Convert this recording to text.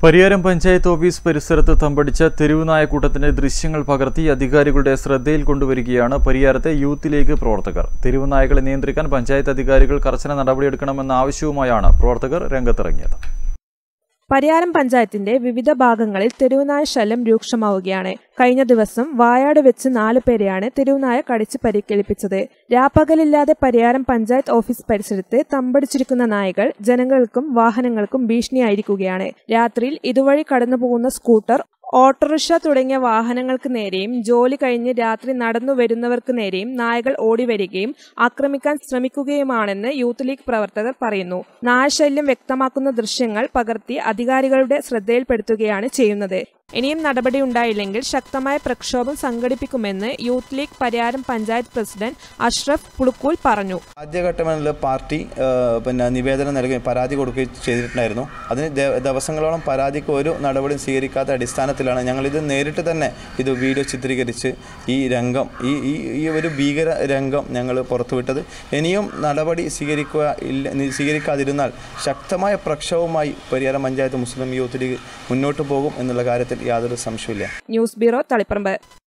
Pariyaram panchayat office പരിസരത്ത് തമ്പടിച്ച തെരുവ് നായക്കൂട്ടത്തിന്റെ ദൃശ്യങ്ങൾ പകർത്തി അധികാരികളുടെ ശ്രദ്ധയിൽ കൊണ്ടുവരികയാണ് പരിയാരത്തെ യൂത്ത് ലീഗ് പ്രവർത്തകർ തെരുവ് നായകളെ നിയന്ത്രിക്കാൻ പഞ്ചായത്ത് അധികാരികൾ കർശന നടപടിയെടുക്കണമെന്ന ആവശ്യവുമായാണ് പ്രവർത്തകർ രംഗത്തിറങ്ങിയത് പരിയാരം പഞ്ചായത്തിന്റെ വിവിധ ഭാഗങ്ങളിൽ തെരുവുനായ ശല്യം രൂക്ഷമാവുകയാണ് കഴിഞ്ഞ ദിവസം വായാട് വെച്ച് നാലു പേരെയാണ് തെരുവുനായ കടിച്ച് പരിക്കേൽപ്പിച്ചത് രാപ്പകലില്ലാതെ പരിയാരം പഞ്ചായത്ത് ഓഫീസ് പരിസരത്ത് തമ്പടിച്ചിരിക്കുന്ന നായകൾ ജനങ്ങൾക്കും വാഹനങ്ങൾക്കും ഭീഷണിയായിരിക്കുകയാണ് രാത്രിയിൽ ഇതുവഴി കടന്നുപോകുന്ന സ്കൂട്ടർ ഓട്ടോറിക്ഷ തുടങ്ങിയ വാഹനങ്ങൾക്ക് നേരെയും ജോലി കഴിഞ്ഞ് രാത്രി നടന്നു വരുന്നവർക്ക് നേരെയും നായകൾ ഓടിവരികയും ആക്രമിക്കാൻ ശ്രമിക്കുകയുമാണെന്ന് യൂത്ത് ലീഗ് പ്രവർത്തകർ പറയുന്നു നായശല്യം വ്യക്തമാക്കുന്ന ദൃശ്യങ്ങൾ പകർത്തി അധികാരികളുടെ ശ്രദ്ധയിൽപ്പെടുത്തുകയാണ് ചെയ്യുന്നത് ഇനിയും നടപടി ഉണ്ടായില്ലെങ്കിൽ ശക്തമായ പ്രക്ഷോഭം സംഘടിപ്പിക്കുമെന്ന് youth league Pariyaram panchayat president Ashraf Pulukkool പറഞ്ഞു ആദ്യഘട്ടമെന്നുള്ള പാർട്ടി ആ, പിന്നെ നിവേദനം നൽകുകയും പരാതി കൊടുക്കുകയും ചെയ്തിട്ടുണ്ടായിരുന്നു അതിന് ദ- ദിവസങ്ങളോളം പരാതിക്ക് ഒരു നടപടിയും സ്വീകരിക്കാത്ത അടിസ്ഥാനത്തിലാണ് ഞങ്ങളിത് നേരിട്ട് തന്നെ ഇത് വീഡിയോ ചിത്രീകരിച്ച് ഈ രംഗം ഈ ഈ ഈ ഒരു ഭീകര രംഗം ഞങ്ങൾ പുറത്തുവിട്ടത് ഇനിയും നടപടി സ്വീകരിക്കുക ഇല്ല നി- സ്വീകരിക്കാതിരുന്നാൽ ശക്തമായ പ്രക്ഷോഭവുമായി Pariyaram panchayat Muslim youth league മുന്നോട്ട് പോകും എന്നുള്ള കാര്യത്തിൽ യാതൊരു സംശയമില്ല ന്യൂസ് ബ്യൂറോ തളിപ്പറമ്പ്